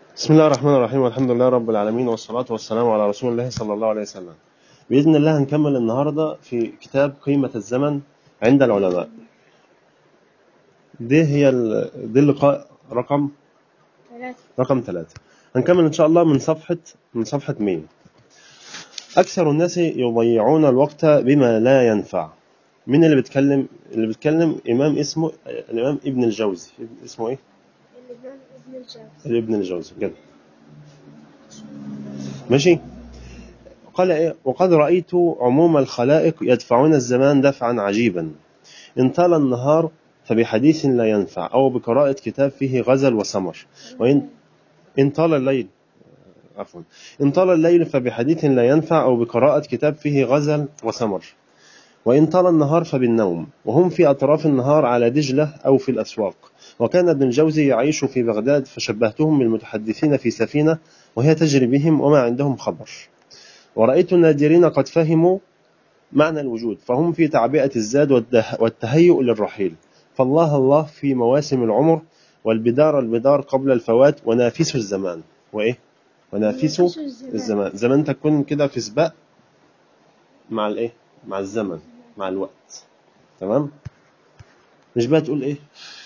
بسم الله الرحمن الرحيم والحمد لله رب العالمين والصلاة والسلام على رسول الله صلى الله عليه وسلم بإذن الله هنكمل النهاردة في كتاب قيمة الزمن عند العلماء دي هي ال... دي اللقاء رقم ثلاثة رقم ثلاثة هنكمل إن شاء الله من صفحة من صفحة 100 أكثر الناس يضيعون الوقت بما لا ينفع مين اللي بيتكلم اللي بيتكلم إمام اسمه الإمام ابن الجوزي اسمه إيه؟ الإمام ابن الجوزي ابن الجوزي كده ماشي قال إيه وقد رأيت عموم الخلائق يدفعون الزمان دفعا عجيبا إن طال النهار فبحديث لا ينفع أو بقراءة كتاب فيه غزل وسمر وإن إن طال الليل عفوا إن طال الليل فبحديث لا ينفع أو بقراءة كتاب فيه غزل وسمر وإن طال النهار فبالنوم وهم في أطراف النهار على دجلة أو في الأسواق وكان ابن الجوزي يعيش في بغداد فشبهتهم بالمتحدثين في سفينة وهي تجري بهم وما عندهم خبر ورأيت النادرين قد فهموا معنى الوجود فهم في تعبئة الزاد والده- والتهيؤ للرحيل فالله الله في مواسم العمر والبدار البدار قبل الفوات ونافس الزمان وإيه؟ ونافس ونافس الزمان. الزمان زمان تكون كده في سباق مع الإيه؟ مع الزمن مع الوقت تمام؟ مش بقى تقول إيه؟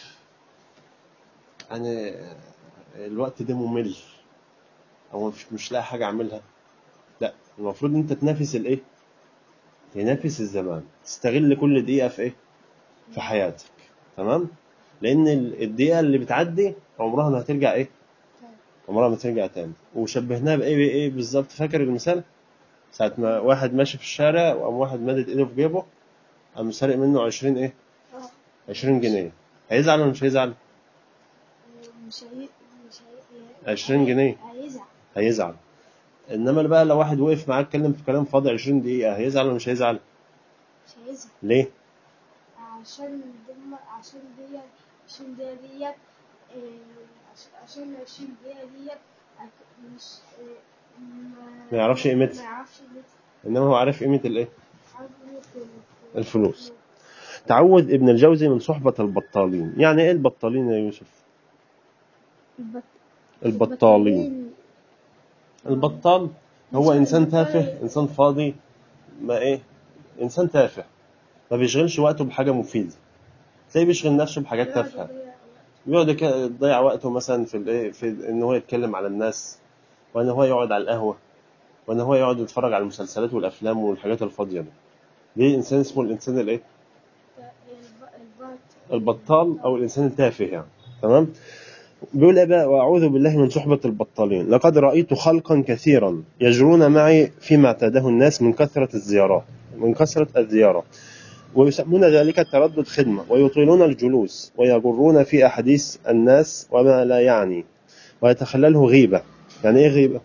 أنا الوقت ده ممل أو مش مش لاقي حاجة أعملها لا المفروض أنت تنافس الإيه؟ تنافس الزمان تستغل كل دقيقة في إيه؟ في حياتك تمام؟ لأن ال- الدقيقة اللي بتعدي عمرها ما هترجع إيه؟ عمرها ما ترجع تاني وشبهناها بإيه بإيه بالظبط فاكر المثال؟ ساعة ما واحد ماشي في الشارع وقام واحد مادد إيده في جيبه قام سارق منه 20 إيه؟ اه 20 جنيه هيزعل ولا مش هيزعل؟ مش هي مش هي 20 جنيه هيزعل هيزعل انما بقى لو واحد وقف معاك اتكلم في كلام فاضي 20 دقيقة هيزعل ولا مش هيزعل؟ مش هيزعل ليه؟ عشان دم عشان دي عشان دي ديت آه، عش- عشان عشان دقيقة ديت أك- مش آه، ما يعرفش قيمتها. ما يعرفش قيمتها انما هو عارف قيمة الايه؟ عارف قيمة ال- الفلوس. تعود ابن الجوزي من صحبة البطالين يعني ايه البطالين يا يوسف؟ البط- البطالين البطال هو مش انسان البطال. تافه انسان فاضي ما ايه؟ انسان تافه ما بيشغلش وقته بحاجة مفيدة تلاقيه بيشغل نفسه بحاجات يقعد تافهة يضيع وقت. بيقعد يك- يضيع وقته مثلا في الايه في ان هو يتكلم على الناس وان هو يقعد على القهوه وان هو يقعد يتفرج على المسلسلات والافلام والحاجات الفاضيه دي دي انسان اسمه الانسان الايه الب- البط البطال او الانسان التافه يعني تمام بيقول ايه بقى واعوذ بالله من صحبه البطالين لقد رايت خلقا كثيرا يجرون معي فيما اعتاده الناس من كثره الزيارات من كثره الزياره ويسمون ذلك تردد خدمه ويطيلون الجلوس ويجرون في احاديث الناس وما لا يعني ويتخلله غيبه يعني ايه غيبه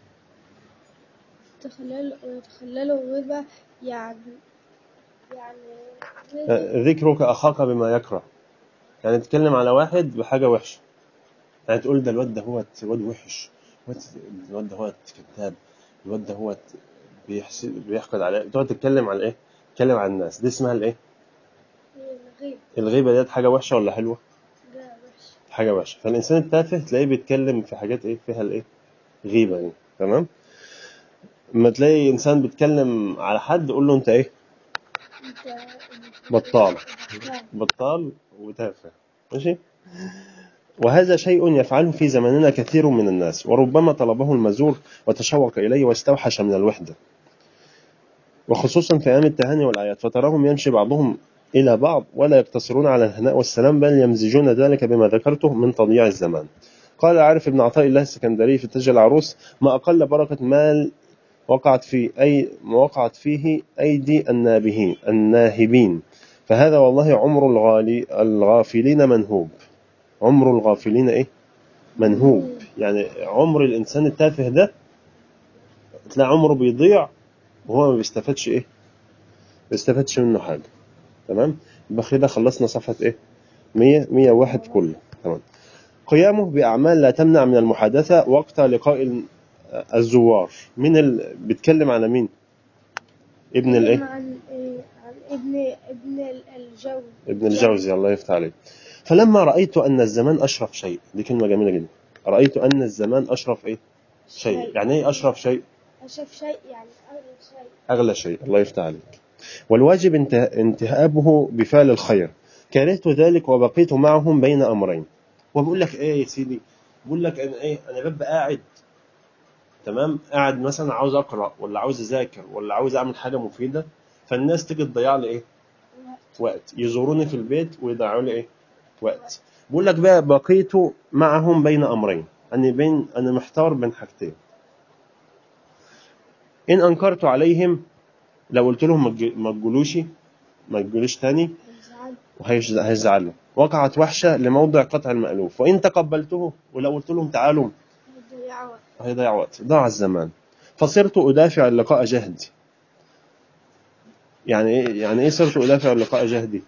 تخلل ويتخلله غيبة يعني يعني ذكرك أخاك بما يكره يعني تتكلم على واحد بحاجة وحشة يعني تقول ده الواد ده هو واد وحش الواد- الواد ده هو كذاب الواد ده هو بيحسد بيحقد عليه تقعد تتكلم على ايه؟ تتكلم على الناس دي اسمها الايه؟ الغيبة الغيبة ديت حاجة وحشة ولا حلوة؟ ده وحش حاجة وحشة فالإنسان التافه تلاقيه بيتكلم في حاجات ايه فيها الايه؟ غيبة دي تمام؟ لما تلاقي إنسان بيتكلم على حد قول له أنت ايه؟ انت بطال بطال. بطال وتافه ماشي وهذا شيء يفعله في زماننا كثير من الناس وربما طلبه المزور وتشوق إليه واستوحش من الوحدة وخصوصا في أيام التهاني والأعياد فتراهم يمشي بعضهم إلى بعض ولا يقتصرون على الهناء والسلام بل يمزجون ذلك بما ذكرته من تضييع الزمان قال عارف ابن عطاء الله السكندري في تاج العروس ما أقل بركة مال وقعت في أي وقعت فيه أيدي النابهين الناهبين فهذا والله عمر الغالي الغافلين منهوب عمر الغافلين إيه منهوب يعني عمر الإنسان التافه ده تلاقي عمره بيضيع وهو ما بيستفادش إيه بيستفادش منه حاجة تمام يبقى كده خلصنا صفحة إيه 100 101 كله تمام قيامه بأعمال لا تمنع من المحادثة وقت لقاء ال- الزوار مين ال... بيتكلم على مين ابن الايه عن إيه؟ عن ابن ابن ال- الجوزي ابن الجوزي الله يفتح عليك فلما رأيت أن الزمان أشرف شيء دي كلمة جميلة جدا رأيت أن الزمان أشرف إيه شيء يعني إيه أشرف شيء أشوف شيء يعني أغلى شيء أغلى شيء الله يفتح عليك والواجب انته- انتهابه بفعل الخير كرهت ذلك وبقيت معهم بين أمرين وبقول لك إيه يا سيدي بقول لك أنا إيه أنا ببقى قاعد تمام قاعد مثلا عاوز أقرأ ولا عاوز أذاكر ولا عاوز أعمل حاجة مفيدة فالناس تيجي تضيع لي إيه وقت يزوروني في البيت ويضيعوا لي إيه وقت بقول لك بقى بقيت معهم بين أمرين أنا بين أنا محتار بين حاجتين إن أنكرت عليهم لو قلت لهم ما تجي- ما تجولوش ما تجولوش تاني الزعل وهيزعلوا وقعت وحشة لموضع قطع المألوف وإن تقبلته ولو قلت لهم تعالوا يضيع وقت هيضيع وقت ضاع الزمان فصرت أدافع اللقاء جهدي يعني إيه يعني إيه صرت أدافع اللقاء جهدي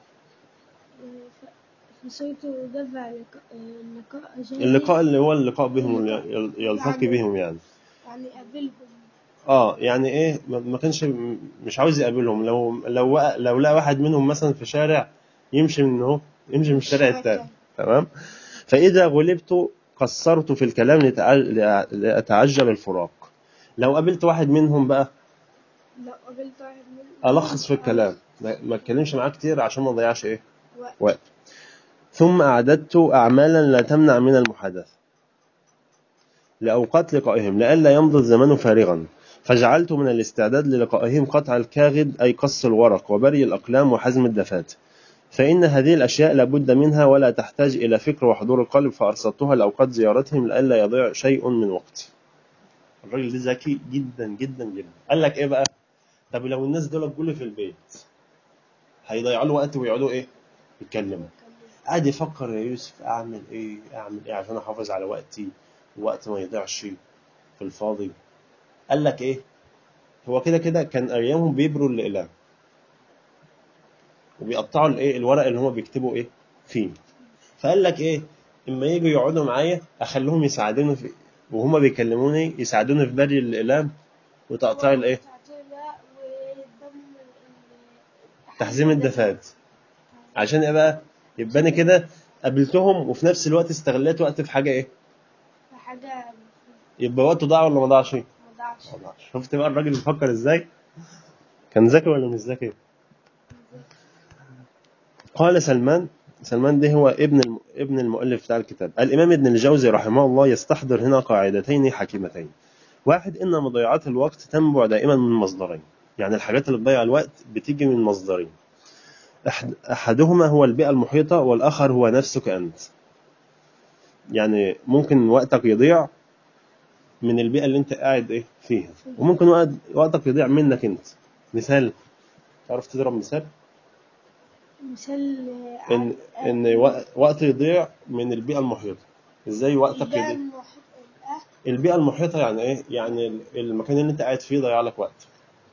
فصرت دفع لقاء اللقاء جاي اللقاء اللي هو اللقاء بهم اللي يل- يلتقي بهم يعني يعني قابلهم اه يعني ايه ما ما كانش مش عاوز يقابلهم لو لو وق- لو لقى واحد منهم مثلا في شارع يمشي من اهو يمشي من الشارع التاني تمام فاذا غلبت قصرت في الكلام لتع- لأ- لاتعجل الفراق لو قابلت واحد منهم بقى لو قابلت واحد منهم الخص في الكلام ما ما اتكلمش معاه كتير عشان ما اضيعش ايه وقت. وقت ثم اعددت اعمالا لا تمنع من المحادثه لاوقات لقائهم لئلا يمضي الزمان فارغا فجعلت من الاستعداد للقائهم قطع الكاغد أي قص الورق وبري الأقلام وحزم الدفاتر فإن هذه الأشياء لابد منها ولا تحتاج إلى فكر وحضور القلب فأرصدتها لأوقات زيارتهم لئلا يضيع شيء من وقتي الراجل ده ذكي جدا جدا جدا قال لك إيه بقى طب لو الناس دول جولي في البيت هيضيعوا له وقت ويقعدوا إيه يتكلموا قاعد يفكر يا يوسف أعمل إيه أعمل إيه عشان أحافظ على وقتي ووقت ما يضيعش في الفاضي قال لك إيه هو كده كده كان أيامهم بيبروا الأقلام وبيقطعوا الايه الورق اللي هم بيكتبوا ايه فيه فقال لك ايه اما يجوا يقعدوا معايا اخليهم يساعدوني في وهما بيكلموني يساعدوني في بري الاقلام وتقطيع الايه تحزيم الدفات عشان ايه بقى يبقى انا كده قابلتهم وفي نفس الوقت استغليت وقت في حاجه ايه حاجة يبقى وقته ضاع ولا ما ضاعش ما ضاعش ما ضاعش شفت بقى الراجل بيفكر ازاي كان ذكي ولا مش ذكي قال سلمان سلمان ده هو ابن الم... ابن المؤلف بتاع الكتاب الإمام ابن الجوزي رحمه الله يستحضر هنا قاعدتين حكيمتين واحد إن مضيعات الوقت تنبع دائما من مصدرين يعني الحاجات اللي تضيع الوقت بتيجي من مصدرين أحد... أحدهما هو البيئة المحيطة والآخر هو نفسك أنت يعني ممكن وقتك يضيع من البيئة اللي انت قاعد ايه فيها وممكن وقت وقتك يضيع منك انت مثال تعرف تضرب مثال مثال ان ان وق- وقت يضيع من البيئه المحيطه ازاي وقتك البيئة يضيع المحيطة الأهل البيئه المحيطه يعني ايه يعني ال- المكان اللي انت قاعد فيه ضيع لك وقت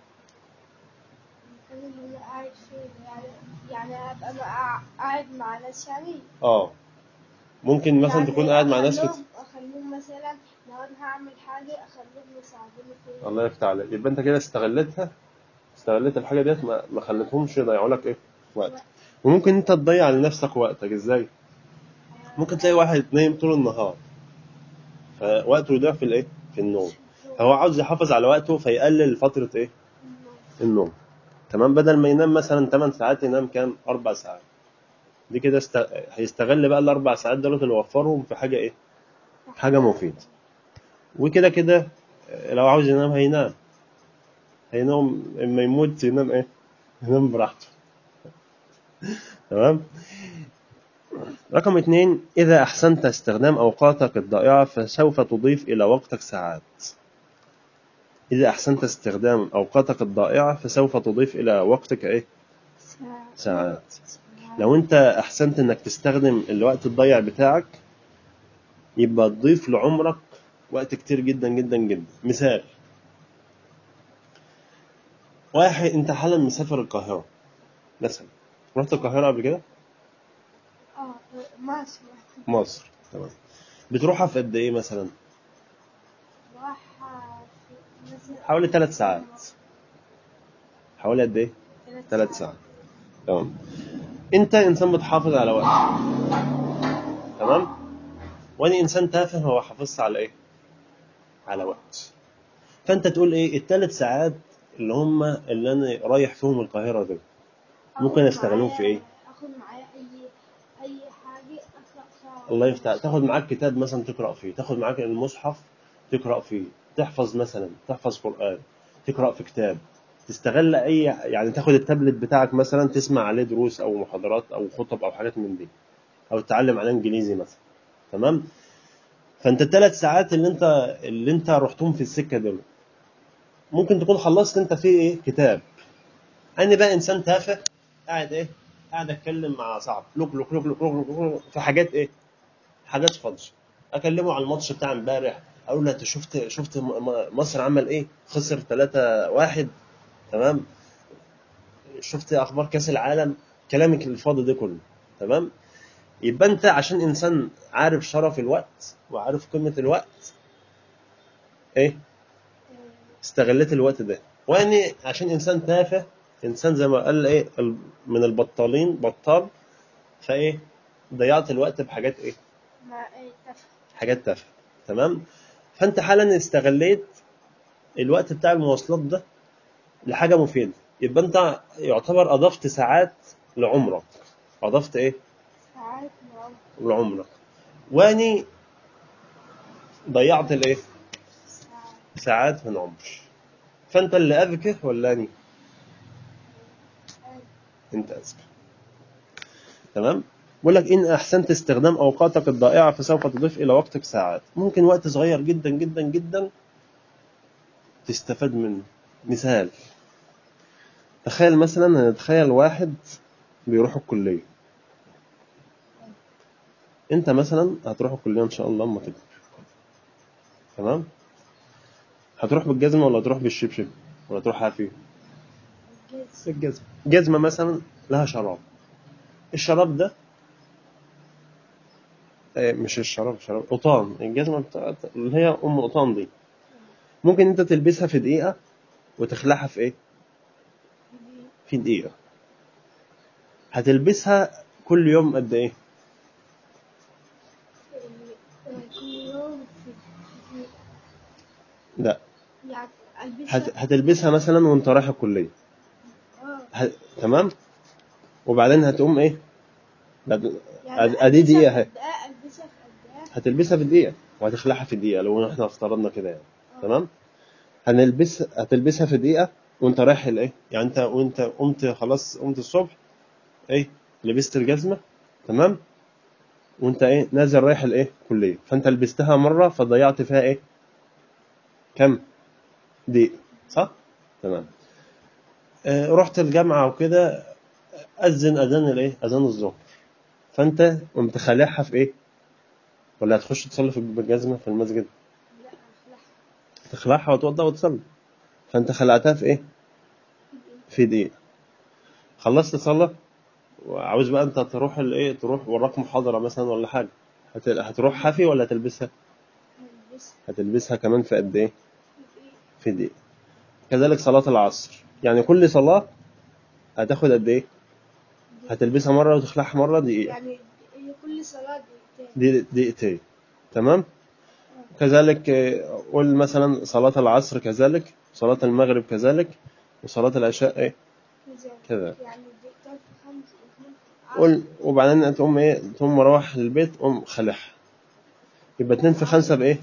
المكان اللي أنا قاعد فيه يعني يعني أبقى مع- قاعد مع ناس يعني اه ممكن مثلا يعني تكون قاعد مع ناس أخليهم- كتير أخليهم مثلا لو أنا هعمل حاجة أخليهم يساعدوني فيها الله يفتح عليك يبقى انت كده استغلتها استغلت الحاجه ديت ما ما خلتهمش يضيعوا لك ايه وقت وممكن انت تضيع لنفسك وقتك ازاي ممكن تلاقي واحد نايم طول النهار فوقته يضيع في الايه في النوم فهو عاوز يحافظ على وقته فيقلل فتره ايه النوم تمام بدل ما ينام مثلا 8 ساعات ينام كام 4 ساعات دي كده است... هيستغل بقى الاربع ساعات دول اللي وفرهم في حاجه ايه حاجه مفيده وكده كده لو عاوز ينام هينام هينام اما يموت ينام ايه ينام براحته تمام رقم اثنين إذا أحسنت استخدام أوقاتك الضائعة فسوف تضيف إلى وقتك ساعات إذا أحسنت استخدام أوقاتك الضائعة فسوف تضيف إلى وقتك إيه؟ ساعة ساعات لو أنت أحسنت إنك تستخدم الوقت الضيع بتاعك يبقى تضيف لعمرك وقت كتير جدا جدا جدا مثال واحد أنت حالا مسافر القاهرة مثلا رحت القاهرة قبل كده؟ اه مصر مصر تمام بتروحها في قد إيه مثلا؟ راح في مثلا حوالي ثلاث ساعات حوالي قد إيه؟ ثلاث ثلاث ساعات تمام انت انسان بتحافظ على وقتك تمام وانا انسان تافه هو حافظت على ايه على وقت فانت تقول ايه الثلاث ساعات اللي هم اللي انا رايح فيهم القاهره دول ممكن آخد استغلهم في معايا- ايه اخد معايا اي اي حاجه اقرا فيها الله يفتح تاخد معاك كتاب مثلا تقرا فيه تاخد معاك المصحف تقرا فيه تحفظ مثلا تحفظ قران تقرا في كتاب تستغل اي يعني تاخد التابلت بتاعك مثلا تسمع عليه دروس او محاضرات او خطب او حاجات من دي او تتعلم عليه انجليزي مثلا تمام فانت الثلاث ساعات اللي انت اللي انت رحتهم في السكه دول ممكن تكون خلصت انت في ايه كتاب انا بقى انسان تافه قاعد ايه قاعد اتكلم مع صاحبي لوك لوك لوك لوك لوك لوك لوك في حاجات ايه حاجات فاضيه اكلمه على الماتش بتاع امبارح اقول له انت شفت شفت م- م- مصر عمل ايه خسر 3 1 تمام شفت اخبار كاس العالم كلامك الفاضي ده كله تمام يبقى انت عشان انسان عارف شرف الوقت وعارف قيمه الوقت ايه استغلت الوقت ده وانا عشان انسان تافه انسان زي ما قال ايه ال- من البطالين بطال فايه ضيعت الوقت بحاجات ايه مع اي تفهم حاجات تافهه تمام فانت حالا استغليت الوقت بتاع المواصلات ده لحاجه مفيده يبقى انت يعتبر اضفت ساعات لعمرك اضفت ايه ساعات نوم لعمرك واني ضيعت الايه ساعات ساعات من عمري فانت اللي اذكى ولا اني انت اذكى تمام بقول لك ان احسنت استخدام اوقاتك الضائعه فسوف تضيف الى وقتك ساعات ممكن وقت صغير جدا جدا جدا تستفاد منه مثال تخيل مثلا نتخيل واحد بيروح الكليه انت مثلا هتروح الكليه ان شاء الله اما تكبر تمام هتروح بالجزمه ولا تروح بالشبشب ولا تروح حافي الجزء الجزمه جزمه مثلا لها شراب الشراب ده آه، مش الشراب شراب قطان الجزمه بتاعت اللي هي ام قطان دي ممكن انت تلبسها في دقيقه وتخلعها في ايه دي في دقيقه هتلبسها كل يوم قد ايه كل يوم في في لا يعني هت... البسها هتلبسها مثلا وانت رايح الكليه اه ه... تمام وبعدين هتقوم ايه بعد... يعني أد- ادي دقيقه اهي قد ايه البسها في قد ايه هتلبسها في دقيقه وهتخلعها في دقيقه لو احنا افترضنا كده يعني تمام هنلبس هتلبسها في دقيقه وانت رايح الايه يعني انت وانت قمت خلاص قمت الصبح ايه لبست الجزمه تمام وانت ايه نازل رايح الايه كليه فانت لبستها مره فضيعت فيها ايه كم دقيقه صح تمام آه رحت الجامعه وكده اذن اذان الايه اذان الظهر فانت قمت خالعها في ايه ولا هتخش تصلي في بالجزمه في المسجد لا اخلعها تخلعها وتوضى وتصلي فانت خلعتها في ايه في دقيقه خلصت صلاه وعاوز بقى انت تروح الايه تروح وراك محاضره مثلا ولا حاجه هت- هتروح حافي ولا هتلبسها البسها هتلبسها كمان في قد ايه في ايه في دقيقه كذلك صلاه العصر يعني كل صلاه هتاخد قد ايه هتلبسها مره وتخلعها مره دقيقه يعني هي كل صلاة دقيقتين دي دقيقتين تمام كذلك آه، قول مثلا صلاة العصر كذلك صلاة المغرب كذلك وصلاة العشاء ايه كذا كذا يعني دقيقتين في خمس واثنين في عشرة. قول وبعدين تقوم ايه تقوم مروح البيت قوم خلعها يبقى اتنين في خمسة بايه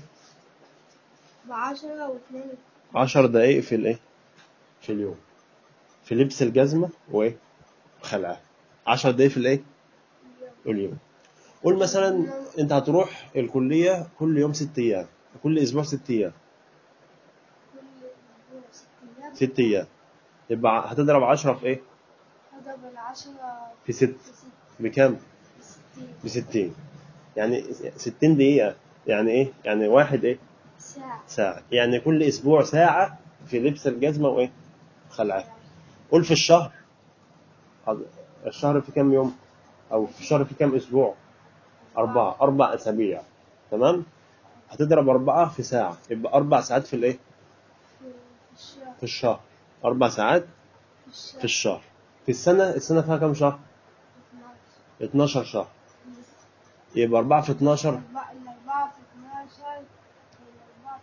بعشرة واثنين عشر دقايق في الايه في اليوم في لبس الجزمة وايه خلعها عشر دقايق في الايه اليوم اليوم قول مثلا انت هتروح الكلية كل يوم ست ايام كل اسبوع ست ايام كل أسبوع ست أيام ست ايام يبقى هتضرب عشرة في ايه هذا بالعشرة في ست في ست بكام ستين بستين يعني ستين دقيقة يعني ايه يعني واحد ايه ساعة ساعة يعني كل اسبوع ساعة في لبس الجزمة وايه خلعها قول في الشهر حاضر. الشهر في كام يوم او في الشهر في كام اسبوع اربعة اربع اسابيع تمام هتضرب اربعة في ساعة يبقى اربع ساعات في الايه في في الشهر في الشهر اربع ساعات في الشهر في الشهر في السنة السنة فيها كام شهر 12 12 شهر يبقى 4 في 12 أربعة إلا أربعة في اتناشر أربعة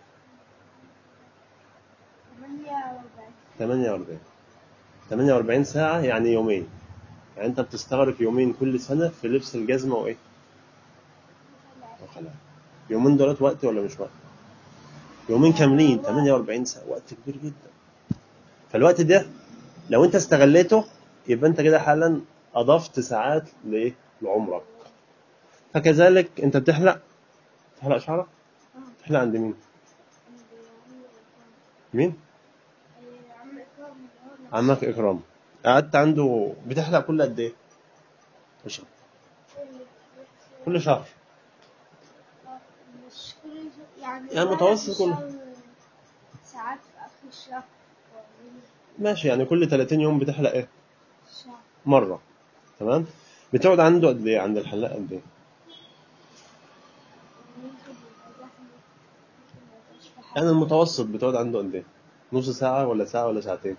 في ثمانية وأربعين 48 48 ساعة يعني يومين يعني أنت بتستغرق يومين كل سنة في لبس الجزمة وإيه؟ وخلع يومين دولت وقت ولا مش وقت؟ يومين كاملين 48 ساعة وقت كبير جدا فالوقت ده لو أنت استغليته يبقى أنت كده حالا أضفت ساعات لإيه؟ لعمرك فكذلك أنت بتحلق تحلق شعرك؟ تحلق عند مين؟ مين؟ عم إكرام اللي هو عمك إكرام قعدت عنده بتحلق كل قد إيه؟ مش كل شهر مش كل يعني يعني واحد متوسط في كل- الشهر ساعات في آخر الشهر ماشي يعني كل 30 يوم بتحلق إيه؟ الشهر مرة تمام؟ بتقعد عنده قد إيه؟ عند الحلاق قد إيه؟ ممكن يبقى زحمة ممكن ميبقاش في حاجة يعني المتوسط بتقعد عنده قد إيه؟ نص ساعة ولا ساعة ولا ساعتين؟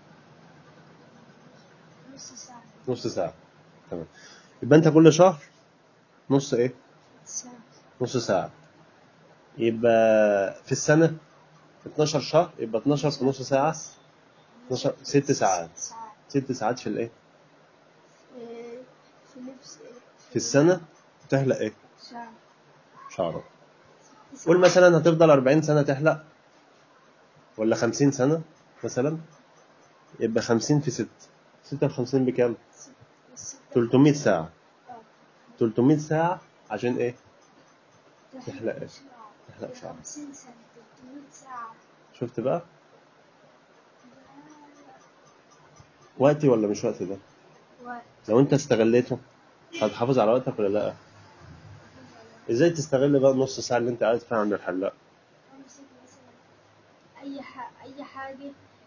نص ساعة نص ساعة تمام يبقى أنت كل شهر نص إيه؟ ساعة نص ساعة يبقى في السنة 12 شهر يبقى 12 في نص ساعة 12 ست ساعات ساعات ست ساعات في الإيه؟ في في لبس في السنة تحلق إيه؟ شهر شعرك قول مثلا هتفضل 40 سنة تحلق ولا 50 سنة مثلا يبقى 50 في 6 56 بكام؟ 300 ساعة 300 ساعة عشان إيه؟ تحلق إيه؟ تحلق شعر. 50 سنة 300 ساعة شفت بقى؟ وقتي ولا مش وقت ده؟ وقت لو أنت استغليته هتحافظ على وقتك ولا لأ؟ إزاي تستغل بقى النص ساعة اللي أنت قاعد فيها عند الحلاق؟ أمسك مثلا أي ح... أي حاجة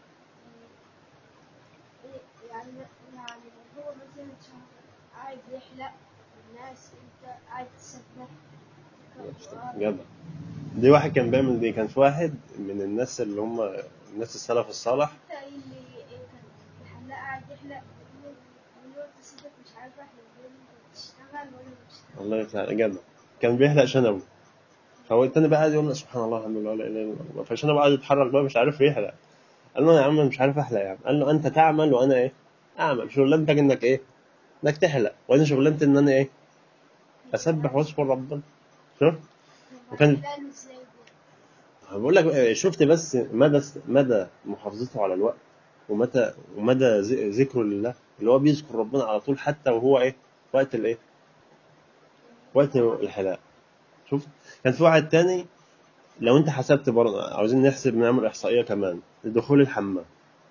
إيه، يعني يعني لو هو مثلا شهر قاعد يحلق الناس أنت قاعد تسبح تقرأ جدع دي واحد كان بيعمل دي كان في واحد من الناس اللي هم الناس السلف الصالح انت اللي إيه كان الحلاق قاعد يحلق يقول له انت سيدك مش عارف احلق يقول له انت بتشتغل ولا بتشتغل الله يطلع جدع كان بيحلق شنبه فهو التاني بقى قاعد يقول له سبحان الله الحمد لله لا اله الا الله فشنبه قاعد يتحرك بقى مش عارف يحلق قال له يا عم أنا مش عارف احلق يا عم قال له انت تعمل وانا ايه اعمل شغلانتك انك ايه انك تحلق وانا شغلانتي ان انا ايه اسبح واذكر ربنا شوف وكان- وكان له ازاي ده بقول لك إيه، شفت بس مدى مدى محافظته على الوقت ومتى ومدى ذ- ذكره لله اللي هو بيذكر ربنا على طول حتى وهو ايه وقت الايه وقت الحلاق شوف كان في واحد تاني لو انت حسبت برضه عاوزين نحسب نعمل احصائيه كمان لدخول الحمام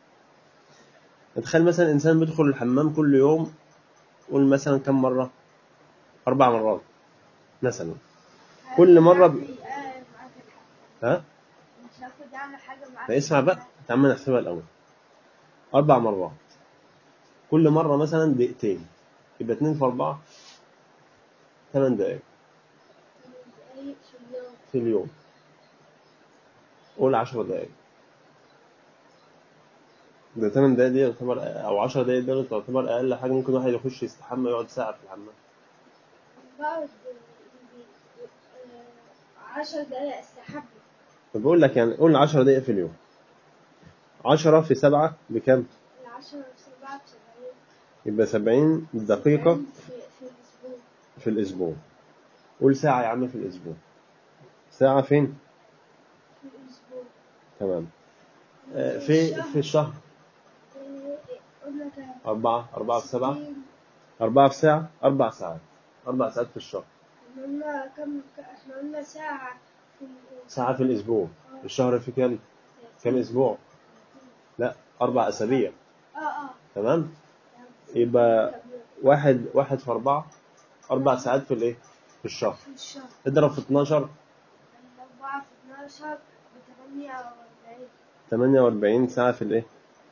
تخيل مثلا انسان بيدخل الحمام كل يوم قول مثلا كم مره اربع مرات مثلا كل مرة ب- يعني آه، معاك الحق. ها مش هاخد اعمل حاجه معاك اسمع بقى تعال نحسبها الاول اربع مرات كل مره مثلا دقيقتين يبقى اتنين في اربعه ثمان دقايق دقايق في اليوم في اليوم قول 10 دقايق ده 8 دقايق دي يعتبر او 10 دقايق دي تعتبر اقل حاجه ممكن واحد يخش يستحمى يقعد ساعه في الحمام بقعد آه، عشر دقايق استحمى فبقول لك يعني قول 10 دقايق في اليوم 10 في 7 بكام؟ العشرة في سبعة بسبعين يبقى 70 دقيقة سبعين في, في الأسبوع في الأسبوع قول ساعة يا عم في الأسبوع ساعة فين؟ في الأسبوع تمام آه، في في الشهر آه، قلنا كام؟ أربعة أربعة في سبعة ستين. أربعة في ساعة أربع ساعات أربع ساعات في الشهر احنا قلنا كم احنا قلنا ساعة في ساعة في الأسبوع الشهر في كام؟ كام أسبوع؟ لا أربع أسابيع اه اه تمام؟ يبقى واحد واحد في أربعة أربع ساعات في الإيه؟ في الشهر في الشهر اضرب في 12 الأربعة في 12 بثمانية وأربعين 48 ساعة في الإيه؟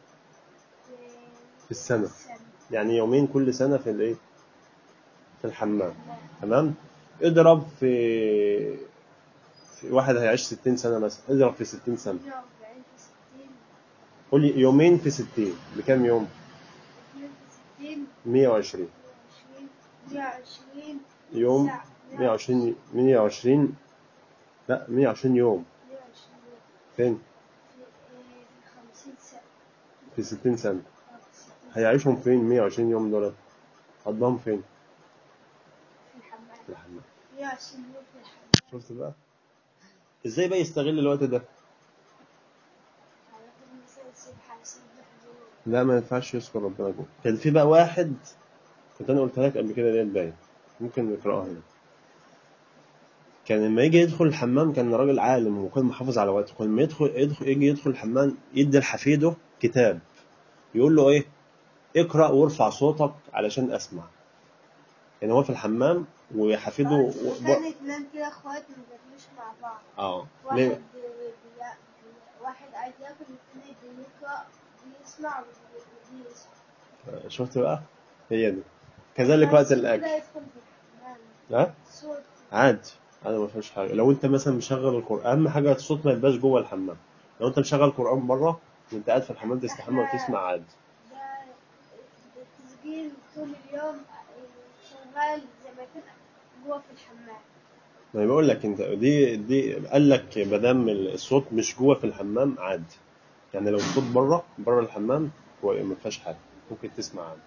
في السنة السنة يعني يومين كل سنة في الإيه؟ في الحمام تمام؟ اضرب في في واحد هيعيش 60 سنة مثلا اضرب في 60 سنة 48 في 60 قول لي يومين في 60 بكام يوم؟ 2 في 60 120 120 120 يوم ساعة 120 120 لا 120 يوم 120 يوم فين في آه، في 50 سنة في 60 سنة أو في 60 سنة هيعيشهم فين 120 يوم دول قضاهم فين في الحمام في الحمام 120 يوم في الحمام شفت بقى ازاي بقى يستغل الوقت ده هياخد مثلا سبحة يسبح له لا ما ينفعش يذكر ربنا جوه كان في بقى واحد كنت انا قلت لك قبل كده ديت باين ممكن نقراها هنا كان لما يجي يدخل الحمام كان راجل عالم وكان محافظ على وقته كان لما يدخل, يدخل يجي يدخل الحمام يدي لحفيده كتاب يقول له ايه اقرا وارفع صوتك علشان اسمع يعني هو في الحمام وحفيده و... كانت اتنين كده اخوات ما بياكلوش مع بعض اه واحد ليه بي... بي... واحد عايز ياكل والتاني بيقرا بيسمع ودي يسمع شفت بقى هي دي كذلك وقت بس كده الاكل يدخل في الحمام ها صوت عادي انا ما فيش حاجه لو انت مثلا مشغل القران اهم حاجه الصوت ما يبقاش جوه الحمام لو انت مشغل القران بره وانت قاعد في الحمام تستحمى وتسمع عادي ده التسجيل طول اليوم شغال زي ما يكون جوه في الحمام ما بقول لك انت دي دي قال لك ما دام الصوت مش جوه في الحمام عادي يعني لو الصوت بره بره الحمام هو ما فيهاش حاجه ممكن تسمع عادي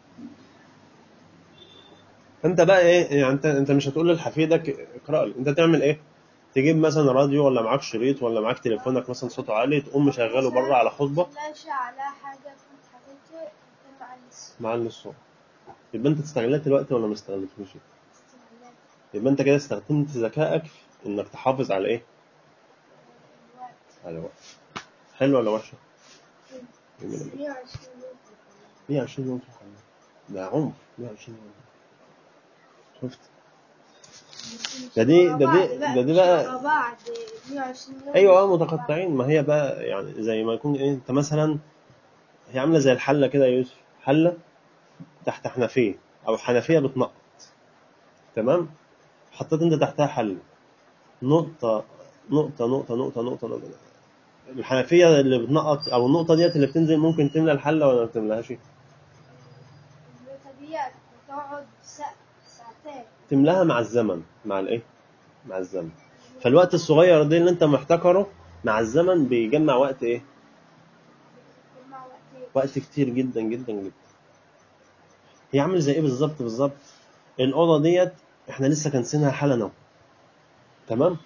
فانت بقى ايه يعني انت انت مش هتقول لحفيدك اقرا لي انت تعمل ايه تجيب مثلا راديو ولا معاك شريط ولا معاك تليفونك مثلا صوته عالي تقوم مشغله بره على خطبه ماشي على حاجة كنت حاططها مع الس- معلي الصوت يبقى انت استغلت الوقت ولا ما استغلتوش استعمالات يبقى انت كده استخدمت ذكائك في انك تحافظ على ايه الوقت على الوقت حلو ولا وحشه جميل جدا. 120 يوم في الحمام 120 يوم في الحمام ده عمر 120 يوم شفت ده دي ده دي ده دي بقى ورا بعض 120 يوم ايوه اه ورا بعض. متقطعين ما هي بقى يعني زي ما يكون ايه انت مثلا هي عامله زي الحله كده يا يوسف حله تحت حنفيه او حنفيه بتنقط تمام حطيت انت تحتها حله نقطه نقطه نقطه نقطه نقطه نقطه الحنفيه اللي بتنقط او النقطه ديت اللي بتنزل ممكن تملى الحله ولا ما تملاهاش النقطة ديت بتقعد ساعة ساعتين تملاها مع الزمن مع الايه مع الزمن فالوقت الصغير ده اللي انت محتكره مع الزمن بيجمع وقت ايه مع وقتين وقت كتير جدا جدا جدا هي عامل زي ايه بالظبط بالظبط الاوضه ديت احنا لسه كنسينها حالا اهو تمام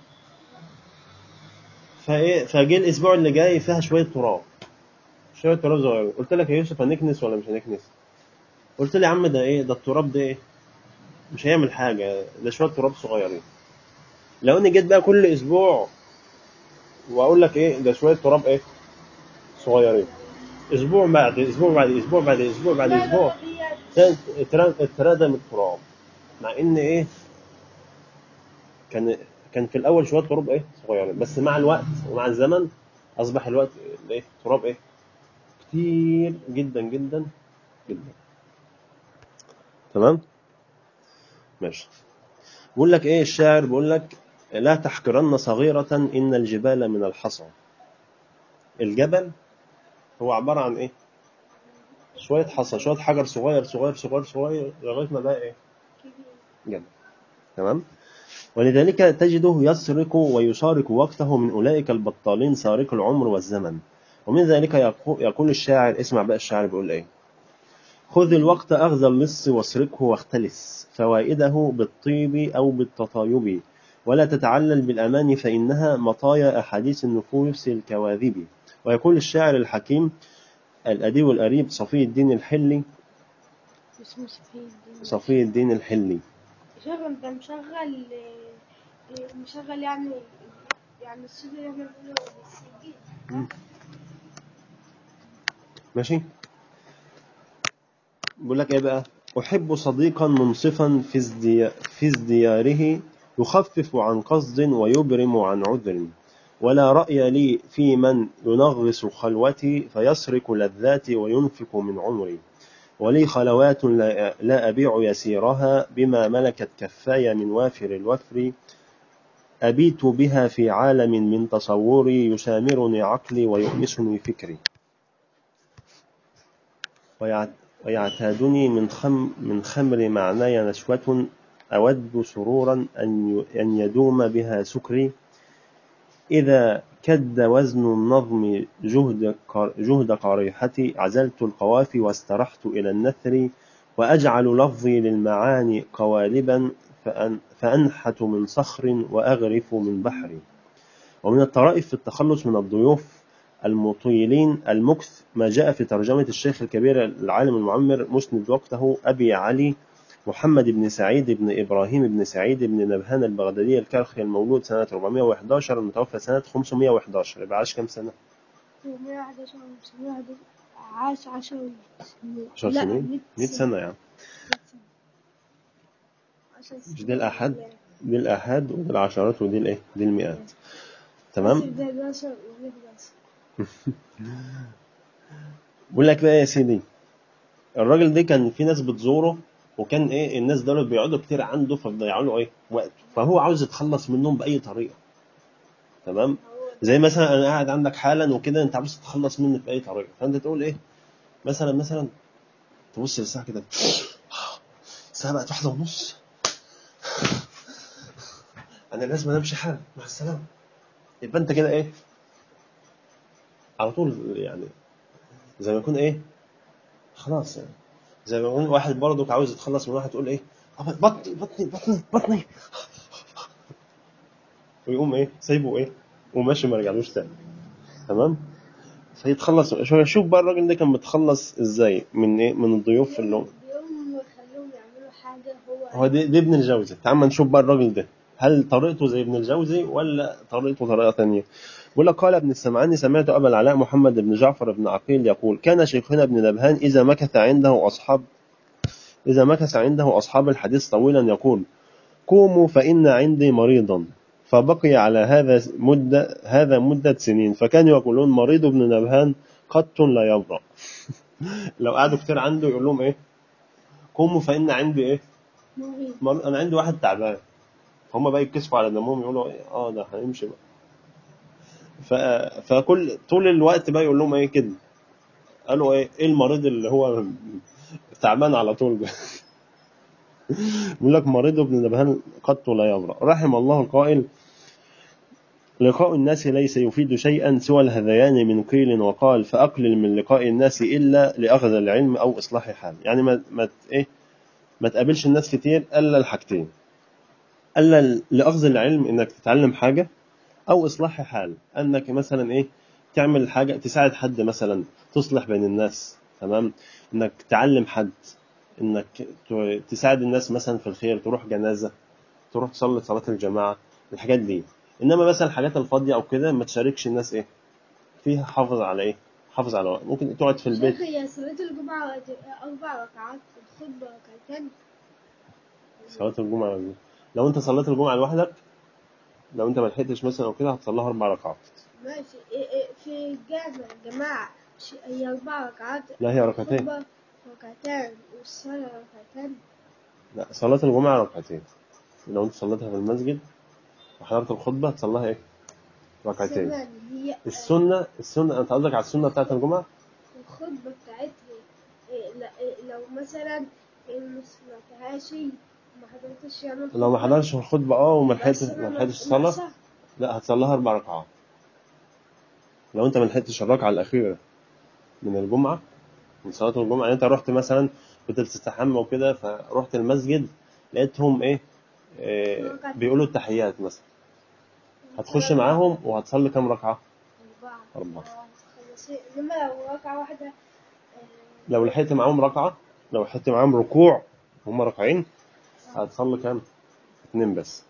فايه فجه الاسبوع اللي جاي فيها شويه تراب شويه تراب صغيرين قلت لك يا يوسف هنكنس ولا مش هنكنس قلت لي يا عم ده ايه ده التراب ده ايه مش هيعمل حاجه ده شويه تراب صغيرين لو اني جيت بقى كل اسبوع واقول لك ايه ده شويه تراب ايه صغيرين اسبوع بعد اسبوع بعد اسبوع بعد اسبوع بعد اسبوع ديت اتر- اتردم التراب مع ان ايه كان كان في الاول شويه تراب ايه صغيرين بس مع الوقت ومع الزمن اصبح الوقت ايه تراب ايه كتير جدا جدا جدا تمام ماشي بقول لك ايه الشاعر بيقول لك لا تحقرن صغيرة إن الجبال من الحصى الجبل هو عبارة عن ايه شوية حصى شوية حجر صغير صغير صغير صغير لغاية ما بقى ايه كبير جبل تمام ولذلك تجده يسرق ويشارك وقته من أولئك البطالين سارق العمر والزمن ومن ذلك يقو- يقول الشاعر اسمع بقى الشاعر بيقول ايه خذ الوقت أخذ اللص واسرقه واختلس فوائده بالطيب أو بالتطايب ولا تتعلل بالأمان فإنها مطايا أحاديث النفوس الكواذب ويقول الشاعر الحكيم الأديب الأريب صفي الدين الحلي اسمه صفي الدين صفي الدين الحلي شغل انت مشغل آه، مشغل يعني يعني الصوت اللي احنا بنقوله بالسجل ماشي بقول لك ايه بقى احب صديقا منصفا في ازدي... في ازدياره يخفف عن قصد ويبرم عن عذر ولا رأي لي في من ينغص خلوتي فيسرق لذاتي وينفق من عمري ولي خلوات لا, لا أبيع يسيرها بما ملكت كفاي من وافر الوفر أبيت بها في عالم من تصوري يسامرني عقلي ويؤنسني فكري ويع- ويعتادني من خم من خمر معناي نشوة أود سرورا أن ي- أن يدوم بها سكري إذا كد وزن النظم جهد قر- جهد قريحتي عزلت القوافي واسترحت إلى النثر وأجعل لفظي للمعاني قوالبا فأن فأنحت من صخر وأغرف من بحر ومن الطرائف في التخلص من الضيوف المطيلين المكث ما جاء في ترجمة الشيخ الكبير العالم المعمر مسند وقته أبي علي محمد بن سعيد بن إبراهيم بن سعيد بن نبهان البغدادي الكرخي المولود سنة 411 المتوفى سنة 511 يبقى عاش كم سنة؟ 411 511 عاش 10 سنين 10 لا، سنين؟ 100 سنة يعني 10 مش دي الآحاد؟ دي الآحاد ودي العشرات ودي الإيه؟ دي المئات تمام؟ ده 11 وده 11 بقول لك بقى يا سيدي الراجل ده كان في ناس بتزوره وكان ايه الناس دول بيقعدوا كتير عنده فبيضيعوا له ايه وقت فهو عاوز يتخلص منهم باي طريقه تمام هو زي مثلا انا قاعد عندك حالا وكده انت عاوز تتخلص مني باي طريقه فانت تقول ايه مثلا مثلا تبص للساعه كده الساعه بقت واحدة ونص انا لازم امشي حالا مع السلامه يبقى انت كده ايه على طول يعني زي ما يكون ايه خلاص يعني زي ما يكون واحد برضك عاوز يتخلص من واحد تقول ايه أبا بطني بطني بطني بطني ويقوم ايه سايبه ايه وماشي ما رجعلوش تاني تمام فيتخلص شوف شوف بقى الراجل ده كان متخلص ازاي من ايه من الضيوف اللي هم بيقوم يخلوهم يعملوا حاجة هو هو دي, دي ابن الجوزي تعال ما نشوف بقى الراجل ده هل طريقته زي ابن الجوزي ولا طريقته طريقة ثانية بيقول لك قال ابن السمعاني سمعت أبا العلاء محمد بن جعفر بن عقيل يقول كان شيخنا ابن نبهان إذا مكث عنده أصحاب إذا مكث عنده أصحاب الحديث طويلا يقول قوموا فإن عندي مريضا فبقي على هذا مدة هذا مدة سنين فكانوا يقولون مريض ابن نبهان قط لا يبرأ لو قعدوا كتير عنده يقول لهم إيه قوموا فإن عندي إيه مريض مر- انا عندي واحد تعبان هم بقى يتكسفوا على دمهم يقولوا إيه، اه ده هنمشي بقى ف... فكل طول الوقت بقى يقول لهم ايه كده قالوا ايه ايه المريض اللي هو تعبان على طول ده بيقول لك مريض ابن نبهان قط لا يبرأ رحم الله القائل لقاء الناس ليس يفيد شيئا سوى الهذيان من قيل وقال فأقلل من لقاء الناس إلا لأخذ العلم أو إصلاح حال يعني ما, ما ت- إيه ما تقابلش الناس كتير إلا الحاجتين إلا لأخذ العلم إنك تتعلم حاجة أو إصلاح حال أنك مثلا إيه تعمل حاجة تساعد حد مثلا تصلح بين الناس تمام إنك تعلم حد إنك ت- تساعد الناس مثلا في الخير تروح جنازة تروح تصلي صلاة الجماعة الحاجات دي إنما مثلا الحاجات الفاضية أو كده ما تشاركش الناس إيه فيها حافظ على إيه حافظ على وقت. ممكن تقعد في البيت شيخ هي صلاة الجمعة أربع ركعات الخطبة ركعتين صلاة الجمعة دي. لو أنت صليت الجمعة لوحدك لو أنت ما لحقتش مثلا أو كده هتصليها أربع ركعات ماشي إيه إيه في الجامع يا جماعة ش- هي أربع ركعات لا هي ركعتين الخطبة ركعتين والصلاة ركعتين لا صلاة الجمعة ركعتين لو أنت صليتها في المسجد وحضرت الخطبة تصليها إيه ركعتين ثمان هي السنة السنة أنت قصدك على السنة بتاعت الجمعة الخطبة بتاعتها إيه لا إيه لو مثلا إيه ما سمعتهاش ما حضرتش يعني لو ما حضرش الخطبة اه وما لحقتش بس ما أنا لحقتش الصلاة ناقصة. لا هتصليها أربع ركعات لو أنت ما لحقتش الركعة الأخيرة من الجمعة من صلاة الجمعة يعني أنت رحت مثلا كنت بتستحمى وكده فرحت المسجد لقيتهم إيه, إيه بيقولوا التحيات مثلا هتخش معاهم وهتصلي كام ركعة؟ أربعة أربعة. آه، خلصي إنما لو ركعة واحدة آه، لو لحقت معاهم ركعة لو لحقت معاهم ركوع هم ركعين هتصلي كام؟ اتنين بس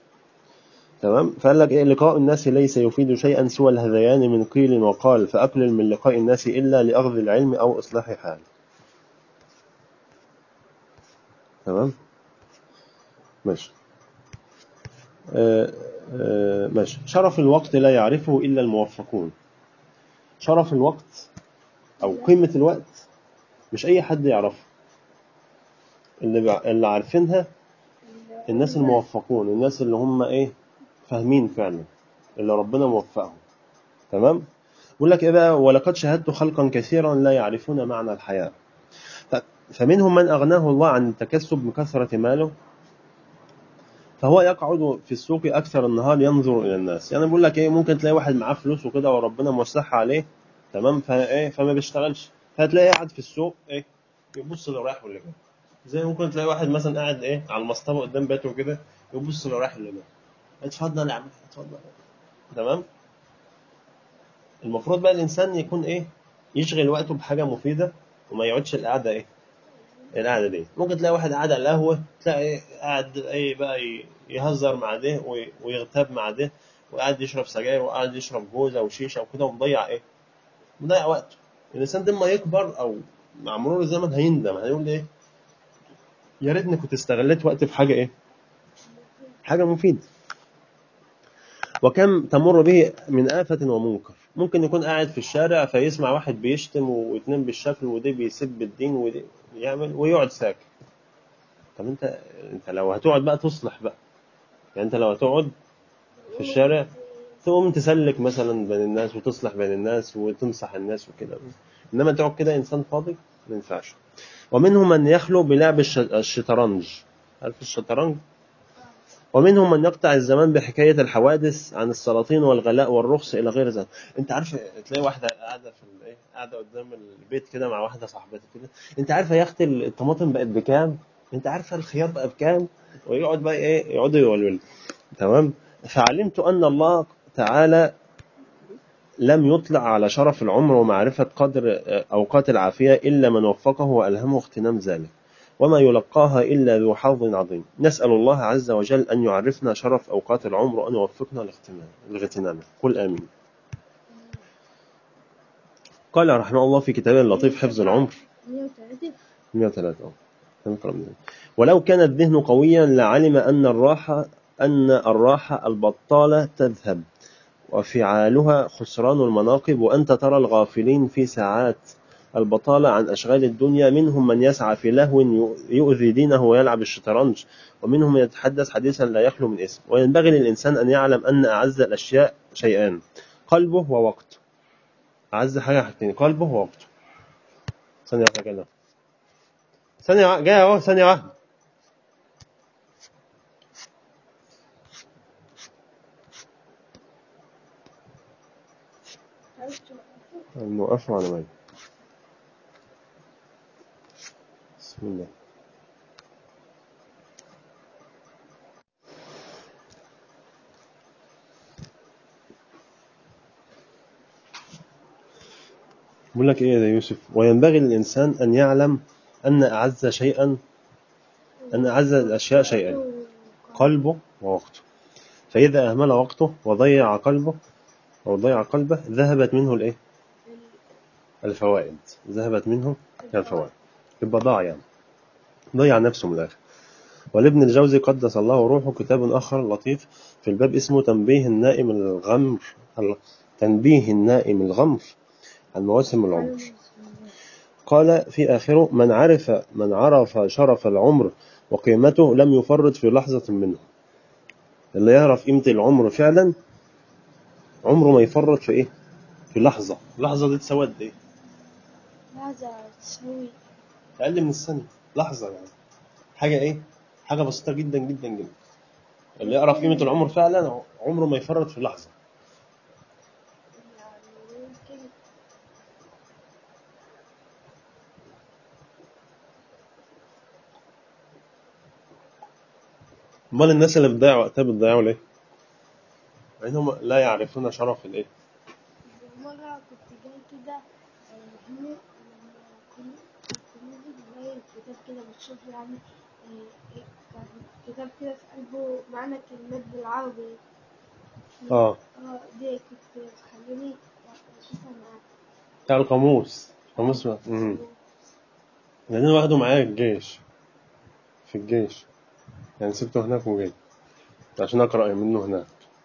تمام فقال لك ايه لقاء الناس ليس يفيد شيئا سوى الهذيان من قيل وقال فأقلل من لقاء الناس إلا لأخذ العلم أو إصلاح حال تمام ماشي آه آه ماشي شرف الوقت لا يعرفه إلا الموفقون شرف الوقت أو قيمة الوقت مش أي حد يعرفه اللي بع- اللي عارفينها الناس الموفقون الناس اللي هم ايه فاهمين فعلا اللي ربنا موفقهم تمام بيقول لك ايه بقى ولقد شاهدت خلقا كثيرا لا يعرفون معنى الحياة ف- فمنهم من أغناه الله عن التكسب بكثرة ماله فهو يقعد في السوق أكثر النهار ينظر إلى الناس يعني بقول لك إيه ممكن تلاقي واحد معاه فلوس وكده وربنا موسعها عليه تمام فإيه فما بيشتغلش فهتلاقيه قاعد في السوق إيه يبص لو رايح ولا جاي زي ممكن تلاقي واحد مثلا قاعد إيه على المصطبة قدام بيته كده يبص لو رايح ولا جاي اتفضل يا عم اتفضل تمام المفروض بقى الإنسان يكون إيه يشغل وقته بحاجة مفيدة وما يقعدش القعدة إيه القعدة دي ممكن تلاقي واحد قاعد على القهوة تلاقي قاعد ايه بقى ي- يهزر مع ده وي- ويغتاب مع ده وقاعد يشرب سجاير وقاعد يشرب جوزة وشيشة وكده ومضيع ايه مضيع وقته الإنسان ده لما يكبر أو مع مرور الزمن هيندم هيقول ايه يا ريتني كنت استغليت وقتي في حاجة ايه حاجة مفيدة وكم تمر به من آفة ومنكر ممكن يكون قاعد في الشارع فيسمع واحد بيشتم واتنين بالشكل وده بيسب الدين وده يعمل ويقعد ساكت طب انت انت لو هتقعد بقى تصلح بقى يعني انت لو هتقعد في الشارع تقوم تسلك مثلا بين الناس وتصلح بين الناس وتنصح الناس وكده انما تقعد كده انسان فاضي ما ينفعش ومنهم من يخلو بلعب الش- الشطرنج عارف الشطرنج ومنهم من يقطع الزمان بحكاية الحوادث عن السلاطين والغلاء والرخص إلى غير ذلك أنت عارف تلاقي واحدة قاعدة في الإيه قاعدة قدام البيت كده مع واحدة صاحبتها كده أنت عارفة يا أختي الطماطم بقت بكام أنت عارفة الخيار بقى بكام ويقعد بقى إيه يقعدوا يولولوا تمام فعلمت أن الله تعالى لم يطلع على شرف العمر ومعرفة قدر أوقات العافية إلا من وفقه وألهمه اغتنام ذلك وما يلقاها إلا ذو حظ عظيم نسأل الله عز وجل أن يعرفنا شرف أوقات العمر وأن يوفقنا لاغتنام- لاغتنامه قل آمين قال رحمه الله في كتابه اللطيف حفظ العمر 103 103 اه كم قرأ من ذلك؟ ولو كان الذهن قويا لعلم أن الراحة أن الراحة البطالة تذهب وفعالها خسران المناقب وأنت ترى الغافلين في ساعات البطالة عن أشغال الدنيا منهم من يسعى في لهو يؤذي دينه ويلعب الشطرنج ومنهم من يتحدث حديثا لا يخلو من اسم وينبغي للإنسان أن يعلم أن أعز الأشياء شيئان قلبه ووقته أعز حاجة حاجتين قلبه ووقته ثانية واحدة كده ثانية وا- جاي أهو ثانية واحدة نوقفه على مالي بسم الله بقول لك ايه يا يوسف وينبغي للإنسان أن يعلم أن أعز شيئا أن أعز الأشياء شيئا قلبه ووقته فإذا أهمل وقته وضيع قلبه أو ضيع قلبه ذهبت منه الإيه؟ الفوائد ذهبت منه الفوائد يبقى ضاع يعني ضيع نفسه من الآخر ولابن الجوزي قدس الله روحه كتاب آخر لطيف في الباب اسمه تنبيه النائم الغمر تنبيه النائم الغمر عن مواسم العمر قال في آخره من عرف من عرف شرف العمر وقيمته لم يفرط في لحظة منه اللي يعرف قيمة العمر فعلا عمره ما يفرط في إيه في لحظة اللحظة دي تساوي قد إيه هذا تسوي أقل من الثانية لحظة يعني حاجة إيه حاجة بسيطة جدا جدا جدا اللي يعرف قيمة العمر فعلا عمره ما يفرط في لحظة يعني يمكن امال الناس اللي بتضيع وقتها بتضيعوا ليه؟ لأنهم لا يعرفون شرف الإيه؟ مرة كنت جاي كده آه، هنا لما كنا كنا بنلاقي كتاب كده بتشوف يعني آه، إيه، كان كتاب كده في قلبه معنى كلمات بالعربي آه اه دي كنت بتخليني اشوفها معاك بتاع القاموس قاموس امم لأن أنا واخده معايا الجيش في الجيش يعني سبته هناك وجيت عشان أقرأ منه هناك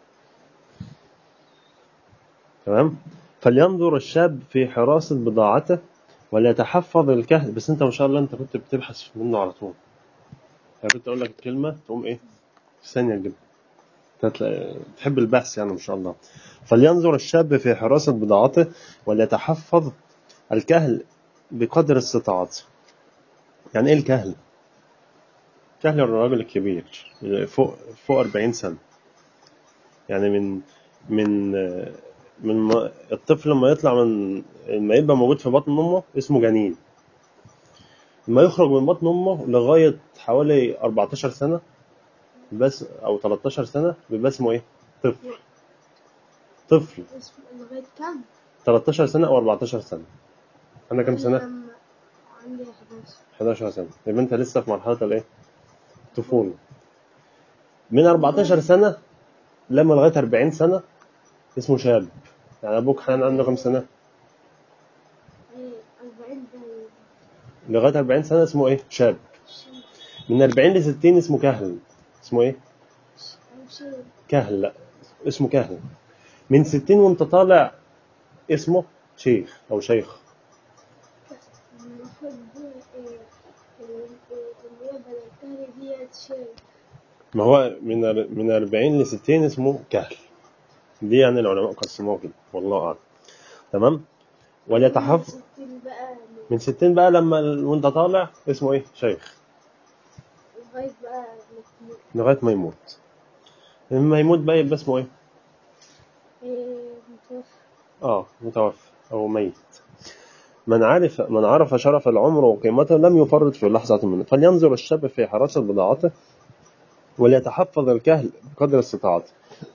تمام فلينظر الشاب في حراسة بضاعته وليتحفظ الكهل بس أنت ما شاء الله أنت كنت بتبحث منه على طول يعني كنت أقول لك الكلمة تقوم إيه في ثانية جدا تتلا- تحب البحث يعني ما شاء الله فلينظر الشاب في حراسة بضاعته وليتحفظ الكهل بقدر استطاعته يعني ايه الكهل كهل الراجل الكبير فوق فوق 40 سنة يعني من من من ما- الطفل لما يطلع من لما يبقى موجود في بطن أمه اسمه جنين لما يخرج من بطن أمه لغاية حوالي 14 سنة بس أو 13 سنة بيبقى اسمه إيه؟ طفل طفل اسمه لغاية كام؟ 13 سنة أو 14 سنة عندك كام سنة؟ أنا عندي 11 11 سنة يبقى أنت لسه في مرحلة الإيه؟ الطفولة من 14 سنة لما لغاية 40 سنة اسمه شاب يعني أبوك حنان عنده كام سنة؟ إيه، 40 ده لغاية 40 سنة اسمه إيه؟ شاب شيء من 40 ل 60 اسمه كهل اسمه إيه؟ أو شيء كهل لا اسمه كهل من 60 وأنت طالع اسمه شيخ أو شيخ المفروض دي إيه، اللي اللي هي بدل ديت شيء ما هو من من 40 ل 60 اسمه كهل دي يعني العلماء قسموها كده والله أعلم تمام وليتحفظ ستين بقى من 60 بقى لما ال- وانت طالع اسمه ايه شيخ لغاية بقى الاثنين لغايه ما يموت لما يموت بقى يبقى اسمه ايه إيه، متوفى اه متوفى او ميت من عرف من عرف شرف العمر وقيمته لم يفرط في لحظة منه فلينظر الشاب في حراسة بضاعته وليتحفظ الكهل بقدر استطاعته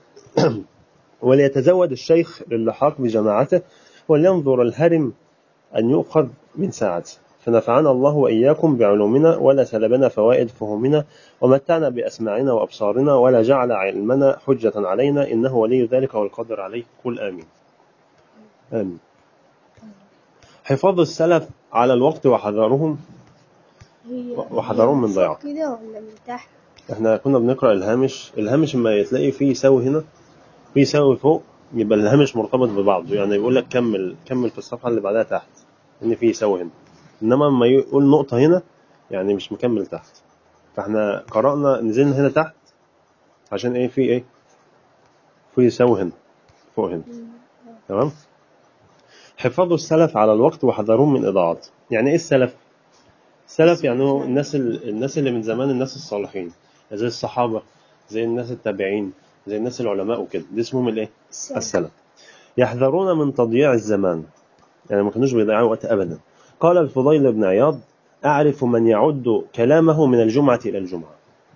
وليتزود الشيخ للحاق بجماعته ولينظر الهرم أن يؤخذ من ساعته فنفعنا الله وإياكم بعلومنا ولا سلبنا فوائد فهمنا ومتعنا بأسماعنا وأبصارنا ولا جعل علمنا حجة علينا إنه ولي ذلك والقادر عليه قل آمين آمين حفاظ السلف على الوقت وحذرهم هي وحذرهم من هي ضياع. فوق كده ولا من تحت؟ احنا كنا بنقرأ الهامش الهامش لما تلاقي فيه يساوي هنا فيه يساوي فوق يبقى الهامش مرتبط ببعضه يعني يقول لك كمل كمل في الصفحة اللي بعدها تحت ان فيه يساوي هنا انما لما يقول نقطة هنا يعني مش مكمل تحت فاحنا قرأنا نزلنا هنا تحت عشان ايه في ايه في يساوي هنا فوق هنا تمام حفاظ السلف على الوقت وحذرهم من إضاعته يعني ايه السلف السلف يعني هو الناس ال... الناس اللي من زمان الناس الصالحين زي الصحابة زي الناس التابعين زي الناس العلماء وكده دي اسمهم الايه السلف يحذرون من تضييع الزمان يعني ما كانوش بيضيعوا وقت ابدا قال الفضيل بن عياض اعرف من يعد كلامه من الجمعة الى الجمعة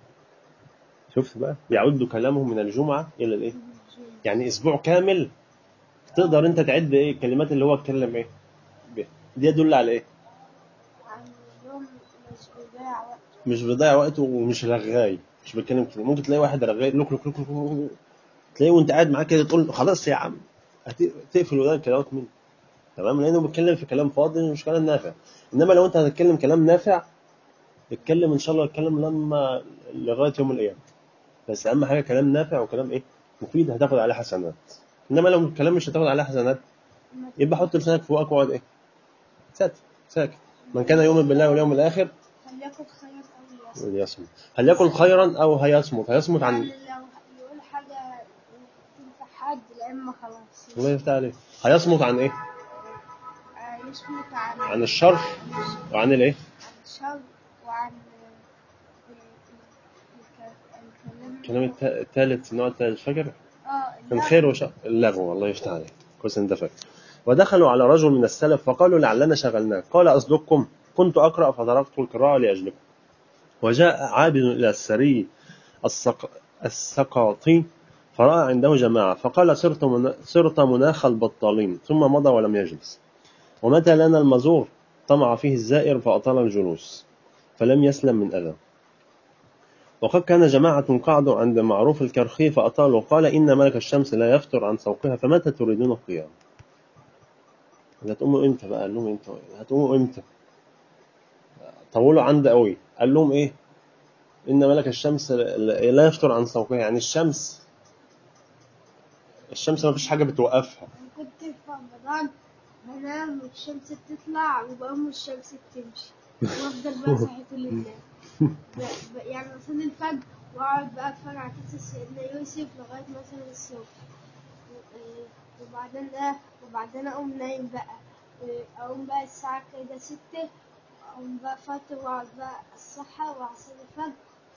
شفت بقى يعد كلامه من الجمعة الى الايه يعني اسبوع كامل تقدر انت تعد ايه الكلمات اللي هو اتكلم ايه بيها. دي يدل على ايه عن يوم مش بيضيع وقت مش بيضيع وقته ومش رغاي مش بيتكلم كتير ممكن تلاقي واحد رغاي لوك لوك لوك لوك لوك. تلاقيه وانت قاعد معاه كده تقول خلاص يا عم هت- تقفل ودان كلامك منه تمام لانه بيتكلم في كلام فاضي مش كلام نافع انما لو انت هتتكلم كلام نافع اتكلم ان شاء الله اتكلم لما لغايه يوم القيامه بس اهم حاجه كلام نافع وكلام ايه مفيد هتاخد عليه حسنات انما لو الكلام مش هتاخد عليه حسنات يبقى حط لسانك فوقك واقعد ايه ساكت ساكت من كان يؤمن بالله واليوم الاخر فليكن خير أو ليصمت وليصمت هل يكن خيرا او هيصمت هيصمت عن يعني لو يقول حاجة تنفع حد لا إما خلاص الله يفتح عليك هيصمت عن ايه آه، يصمت عن عن الشر وعن الايه عن الشر وعن آه، الك- الكلام الكلام التا- الثالث النوع الثالث فاكر اه كان لا، خير وشر اللغو الله يفتح عليك كويس انت فاكر ودخلوا على رجل من السلف فقالوا لعلنا شغلناك قال أصدقكم كنت أقرأ فتركت القراءة لأجلكم وجاء عابد إلى السري السق... السقاطي فرأى عنده جماعة فقال صرت, من... صرت مناخ البطالين ثم مضى ولم يجلس ومتى لنا المزور طمع فيه الزائر فأطال الجلوس فلم يسلم من أذى وقد كان جماعة قعدوا عند معروف الكرخي فأطالوا قال إن ملك الشمس لا يفتر عن سوقها فمتى تريدون القيام هتقوموا امتى بقى قال لهم امتى هتقوموا امتى طولوا عند قوي قال لهم ايه ان ملك الشمس لا يفتر عن سوقها يعني الشمس الشمس ما فيش حاجه بتوقفها أنا كنت في رمضان بنام والشمس بتطلع وبقوم والشمس بتمشي وافضل بقى صحي طول الليل ب- ب- يعني اصلي الفجر واقعد بقى اتفرج على قصة سيدنا يوسف لغاية مثلا الصبح و- آه، وبعدين ده وبعدين اقوم نايم بقى آه، اقوم بقى الساعة كده ستة اقوم بقى فاطر واقعد بقى الصحة واصلي الفجر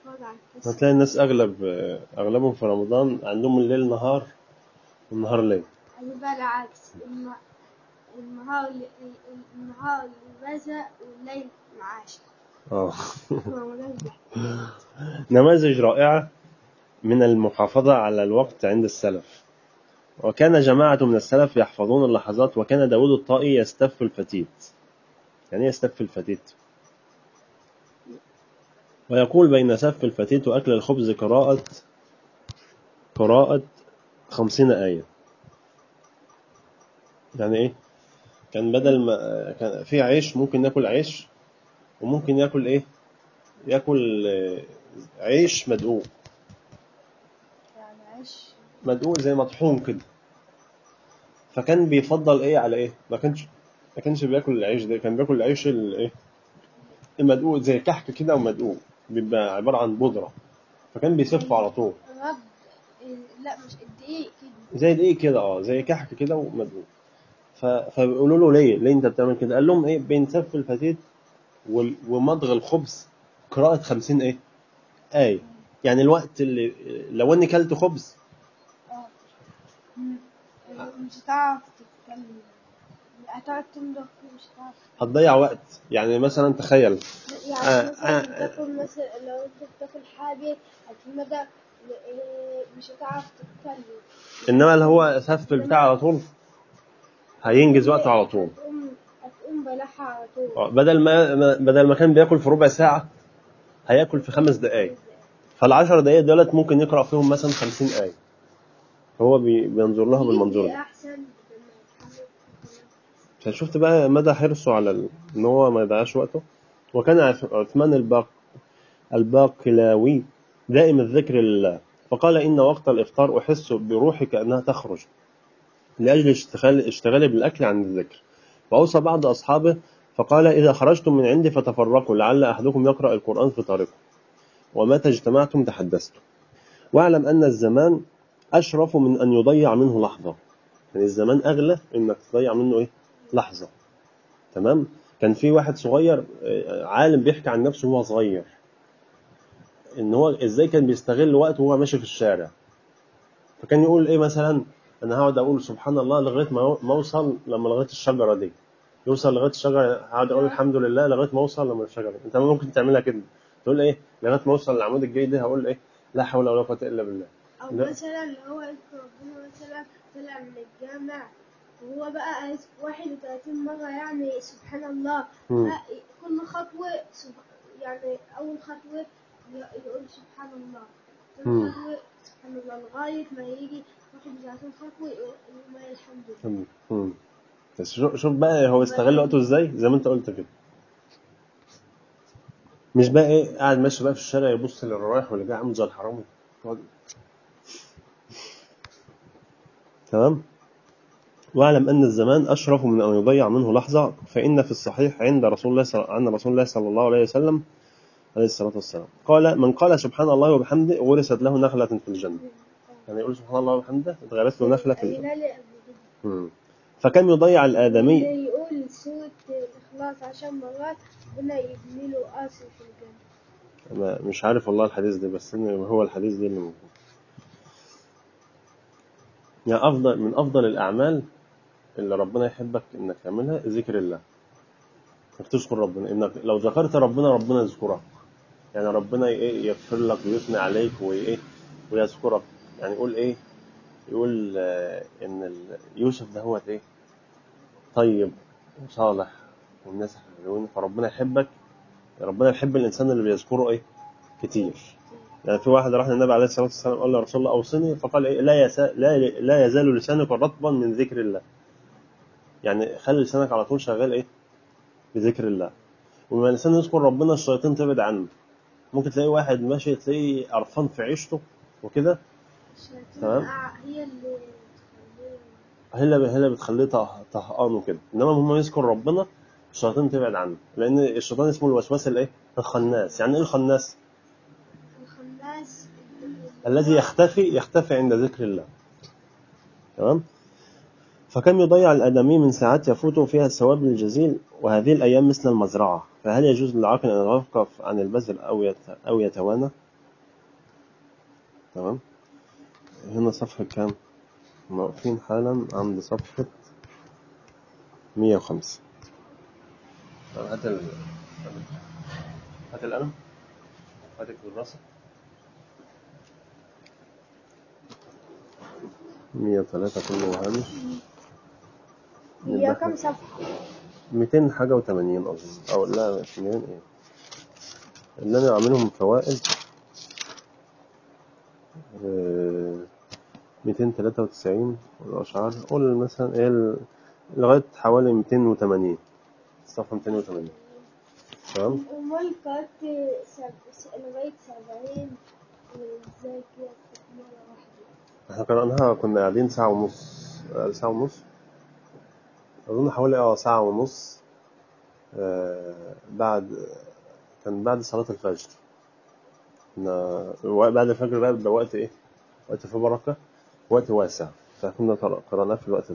بتفرج على القصة هتلاقي الناس أغلب أغلبهم في رمضان عندهم الليل نهار والنهار ليل أنا بقى العكس الن- النهار ل- النهار للرزق والليل معاش اه رمضان ده نماذج رائعة من المحافظة على الوقت عند السلف وكان جماعة من السلف يحفظون اللحظات وكان داود الطائي يستف الفتيت يعني إيه يستف الفتيت ويقول بين سف الفتيت وأكل الخبز قراءة قراءة خمسين آية يعني إيه كان بدل ما كان في عيش ممكن ياكل عيش وممكن ياكل إيه ياكل آه، عيش مدقوق يعني عيش مدقوق زي مطحون كده فكان بيفضل ايه على ايه ما كانش ما كانش بياكل العيش ده كان بياكل العيش الايه المدقوق زي كحك كده ومدقوق بيبقى عبارة عن بودرة فكان بيسفه على طول رد إيه، لا مش الدقيق كده زي الايه كده اه زي كحك كده ومدقوق ف... فبيقولوا له ليه ليه انت بتعمل كده قال لهم ايه بين سف الفتيت وال- ومضغ الخبز قراءة خمسين ايه آية يعني الوقت اللي لو اني كلت خبز اه م- مش هتعرف تتكلم هتقعد تمضغ فيه مش هتعرف هتضيع وقت يعني مثلا تخيل يعني آه، مثلا آه، تاكل مثلا لو انت بتاكل حاجة هتمضغ إيه، مش هتعرف تتكلم انما اللي هو سف البتاع على طول هينجز وقته على طول هتقوم هتقوم بلعها على طول آه، بدل ما ما- بدل ما كان بياكل في ربع ساعة هياكل في خمس دقايق فالعشر دقايق دولت ممكن يقرأ فيهم مثلا خمسين آية هو بي- بينظر لها بالمنظور دي ده احسن لما يتحرك فشفت بقى مدى حرصه على ال... ان هو ما يضيعش وقته وكان عث- عثمان الباق الباقلاوي دائم الذكر لله فقال إن وقت الإفطار أحس بروحي كأنها تخرج لأجل اشتغال اشتغالي بالأكل عن الذكر وأوصى بعض أصحابه فقال إذا خرجتم من عندي فتفرقوا لعل أحدكم يقرأ القرآن في طريقه ومتى اجتمعتم تحدثتم واعلم أن الزمان أشرف من أن يضيع منه لحظة يعني الزمان أغلى إنك تضيع منه إيه لحظة تمام كان في واحد صغير آه، عالم بيحكي عن نفسه وهو صغير ان هو ازاي كان بيستغل وقته وهو ماشي في الشارع فكان يقول ايه مثلا انا هقعد اقول سبحان الله لغايه ما ما اوصل لما لغايه الشجره دي يوصل لغايه الشجره هقعد اقول الحمد لله لغايه ما اوصل لما الشجره دي. انت ممكن تعملها كده تقول ايه لغايه ما اوصل للعمود الجاي ده هقول ايه لا حول ولا قوه الا بالله او لا. مثلا لو هو يذكر ربنا مثلا طلع من الجامع وهو بقى عايز 31 مرة يعني سبحان الله مم. لا، كل خطوة سب... يعني أول خطوة ي- يقول سبحان الله مم. ثاني خطوة سبحان الله لغاية ما يجي 31 خطوة يقول يقول ما الحمد لله مم. مم. بس شوف شوف بقى هو استغل وقته ازاي زي ما انت قلت كده مش بقى ايه قاعد ماشي بقى في الشارع يبص للي رايح واللي جاي عامل زي الحرامي يقعد- تمام واعلم ان الزمان اشرف من ان يضيع منه لحظه فان في الصحيح عند رسول الله صلى عن رسول الله صلى الله عليه وسلم عليه الصلاه والسلام قال من قال سبحان الله وبحمده ورثت له نخله في الجنه يعني يقول سبحان الله وبحمده اتغرست له نخله في الجنه قايلة لي قبل كده مم. فكم يضيع الادمي اللي يقول سورة الإخلاص عشان مرات ربنا يبني له قصر في الجنة أنا مش عارف والله الحديث ده بس إن هو الحديث ده اللي موجود يعني أفضل من أفضل الأعمال اللي ربنا يحبك إنك تعملها ذكر الله إنك تذكر ربنا إنك لو ذكرت ربنا ربنا يذكرك يعني ربنا إيه يغفر لك ويثني عليك وإيه ويذكرك يعني يقول إيه يقول آه، إن ال- يوسف ده هو إيه طيب وصالح والناس حلوين فربنا يحبك ربنا يحب الإنسان اللي بيذكره إيه كتير يعني في واحد راح للنبي عليه الصلاه والسلام قال له يا رسول الله اوصني فقال إيه لا يسا لا لا يزال لسانك رطبا من ذكر الله يعني خلي لسانك على طول شغال ايه بذكر الله ولما الانسان يذكر ربنا الشياطين تبعد عنه ممكن تلاقي واحد ماشي تلاقيه قرفان في عيشته وكده الشياطين تمام. أع- هي اللي تخليه هي اللي هي اللي بتخليه طه- طهقان وكده انما هم يذكر ربنا الشياطين تبعد عنه لان الشيطان اسمه الوسواس الايه الخناس يعني ايه الخناس الخناس الذي يختفي يختفي عند ذكر الله تمام فكم يضيع الآدمي من ساعات يفوته فيها الثواب الجزيل وهذه الأيام مثل المزرعة فهل يجوز للعاقل أن يتوقف عن البذل أو يت... أو يتوانى تمام هنا صفحة كام احنا واقفين حالا عند صفحة 105 طب هات ال هات القلم هات الكراسة 103 كله هامش هي كم صفحة؟ 200 حاجة و80 أظن أو لا 200 إيه اللي أنا عاملهم فوائد آه، 293 والأشعار قول مثلا إيه ال- لغاية حوالي 280 صفحة 280 تمام أمال قعدت سب- س- لغاية سبعين وإزاي كده في مرة واحدة احنا قرأناها كنا قاعدين ساعة ونص آه، ساعة ونص أظن حوالي اه ساعة ونص آه، بعد كان بعد صلاة الفجر كنا بعد الفجر بقى بيبقى وقت إيه؟ وقت فيه بركة وقت واسع فكنا قرأ- قرأناه في الوقت ده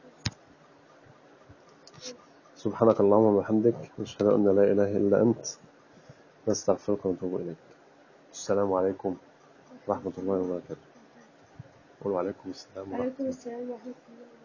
سبحانك اللهم وبحمدك نشهد أن لا إله إلا أنت نستغفرك ونتوب إليك السلام عليكم ورحمة الله وبركاته قولوا عليكم السلام ورحمة عليكم السلام ورحمة الله